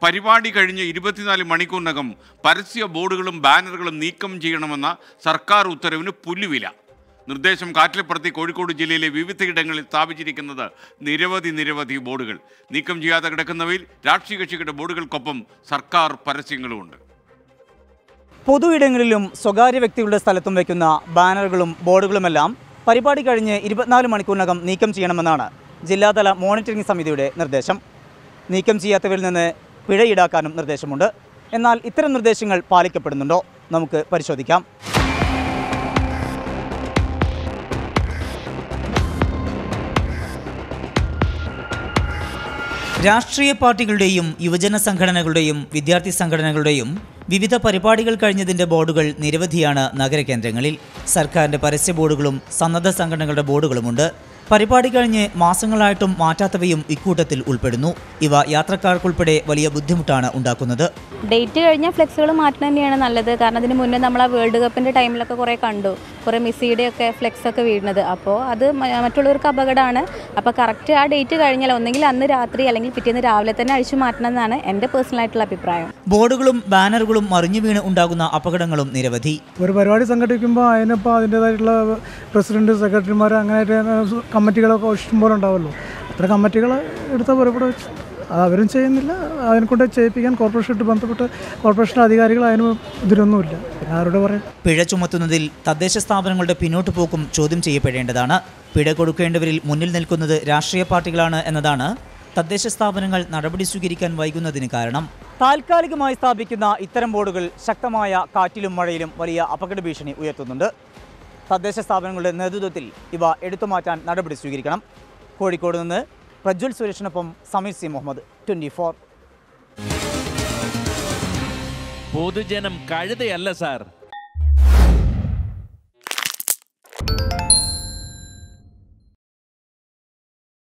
പരിപാടി കഴിഞ്ഞ് ഇരുപത്തിനാല് മണിക്കൂറിനകം പരസ്യ ബോർഡുകളും ബാനറുകളും നീക്കം ചെയ്യണമെന്ന സർക്കാർ ഉത്തരവിന് പുല്ലുവില നിർദ്ദേശം കാറ്റിൽപ്പുറത്തി കോഴിക്കോട് ജില്ലയിലെ വിവിധയിടങ്ങളിൽ സ്ഥാപിച്ചിരിക്കുന്നത് നിരവധി നിരവധി ബോർഡുകൾ നീക്കം ചെയ്യാതെ കിടക്കുന്നവയിൽ രാഷ്ട്രീയ കക്ഷികളുടെ ബോർഡുകൾക്കൊപ്പം സർക്കാർ പരസ്യങ്ങളുമുണ്ട് പൊതു ഇടങ്ങളിലും സ്വകാര്യ വ്യക്തികളുടെ സ്ഥലത്തും വയ്ക്കുന്ന ബാനറുകളും ബോർഡുകളുമെല്ലാം പരിപാടി കഴിഞ്ഞ് ഇരുപത്തിനാല് മണിക്കൂറിനകം നീക്കം ചെയ്യണമെന്നാണ് ജില്ലാതല മോണിറ്ററിംഗ് സമിതിയുടെ നിർദ്ദേശം നീക്കം ചെയ്യാത്തവരിൽ നിന്ന് പിഴ ഈടാക്കാനും നിർദ്ദേശമുണ്ട് എന്നാൽ ഇത്തരം നിർദ്ദേശങ്ങൾ പാലിക്കപ്പെടുന്നുണ്ടോ നമുക്ക് പരിശോധിക്കാം രാഷ്ട്രീയ പാർട്ടികളുടെയും യുവജന സംഘടനകളുടെയും വിദ്യാർത്ഥി സംഘടനകളുടെയും വിവിധ പരിപാടികൾ കഴിഞ്ഞതിന്റെ ബോർഡുകൾ നിരവധിയാണ് നഗരകേന്ദ്രങ്ങളിൽ സർക്കാരിന്റെ പരസ്യ ബോർഡുകളും സന്നദ്ധ സംഘടനകളുടെ ബോർഡുകളുമുണ്ട് പരിപാടി കഴിഞ്ഞ് മാസങ്ങളായിട്ടും മാറ്റാത്തവയും ഇക്കൂട്ടത്തിൽ ഉൾപ്പെടുന്നു ഇവ യാത്രക്കാർക്കുൾപ്പെടെ വലിയ ബുദ്ധിമുട്ടാണ് ഉണ്ടാക്കുന്നത് ഡേറ്റ് കഴിഞ്ഞാൽ ഫ്ലെക്സുകൾ മാറ്റം തന്നെയാണ് നല്ലത് കാരണം അതിന് മുന്നേ നമ്മൾ ആ വേൾഡ് കപ്പിൻ്റെ ടൈമിലൊക്കെ കുറേ കണ്ടു കുറേ മെസ്സിയുടെ ഒക്കെ ഫ്ലെക്സ് ഒക്കെ വീഴുന്നത് അപ്പോൾ അത് മ- മറ്റുള്ളവർക്ക് അപകടമാണ് അപ്പോൾ കറക്റ്റ് ആ ഡേറ്റ് കഴിഞ്ഞാൽ ഒന്നെങ്കിൽ അന്ന് രാത്രി അല്ലെങ്കിൽ പിറ്റേന്ന് രാവിലെ തന്നെ അഴിച്ചു മാറ്റണം എന്നാണ് എൻ്റെ പേഴ്സണൽ ആയിട്ടുള്ള അഭിപ്രായം ബോർഡുകളും ബാനറുകളും മറിഞ്ഞു വീണ് ഉണ്ടാകുന്ന അപകടങ്ങളും നിരവധി ഒരു പരിപാടി സംഘടിപ്പിക്കുമ്പോൾ അതിനിപ്പോൾ അതിൻ്റേതായിട്ടുള്ള പ്രസിഡന്റ് സെക്രട്ടറിമാർ അങ്ങനെയായിട്ട് കമ്മിറ്റികളൊക്കെ ഇഷ്ടംപോലെ ഉണ്ടാവുമല്ലോ അത്ര കമ്മിറ്റികൾ എടുത്ത പുറപ്പെടെ വെച്ച് അത് അവരും ചെയ്യുന്നില്ല അതിനെ കൊണ്ട് ചെയ്യിപ്പിക്കാൻ കോർപ്പറേഷനായിട്ട് ബന്ധപ്പെട്ട് കോർപ്പറേഷൻ അധികാരികൾ അതിന് ഇതിനൊന്നുമില്ല പിന്നെ ആരോട് പറയാം പിഴ ചുമത്തുന്നതിൽ തദ്ദേശ സ്ഥാപനങ്ങളുടെ പിന്നോട്ടു പോക്കും ചോദ്യം ചെയ്യപ്പെടേണ്ടതാണ് പിഴ കൊടുക്കേണ്ടവരിൽ മുന്നിൽ നിൽക്കുന്നത് രാഷ്ട്രീയ പാർട്ടികളാണ് എന്നതാണ് തദ്ദേശ സ്ഥാപനങ്ങൾ നടപടി സ്വീകരിക്കാൻ വൈകുന്നതിന് കാരണം താൽക്കാലികമായി സ്ഥാപിക്കുന്ന ഇത്തരം ബോർഡുകൾ ശക്തമായ കാറ്റിലും മഴയിലും വലിയ അപകട ഭീഷണി ഉയർത്തുന്നുണ്ട് തദ്ദേശ സ്ഥാപനങ്ങളുടെ നേതൃത്വത്തിൽ ഇവ എടുത്തുമാറ്റാൻ നടപടി സ്വീകരിക്കണം കോഴിക്കോട് നിന്ന് പ്രജ്വൽ സുരേഷിനൊപ്പം Sameer C Muhammad twenty four പൊതുജനം കഴുതയല്ല സാർ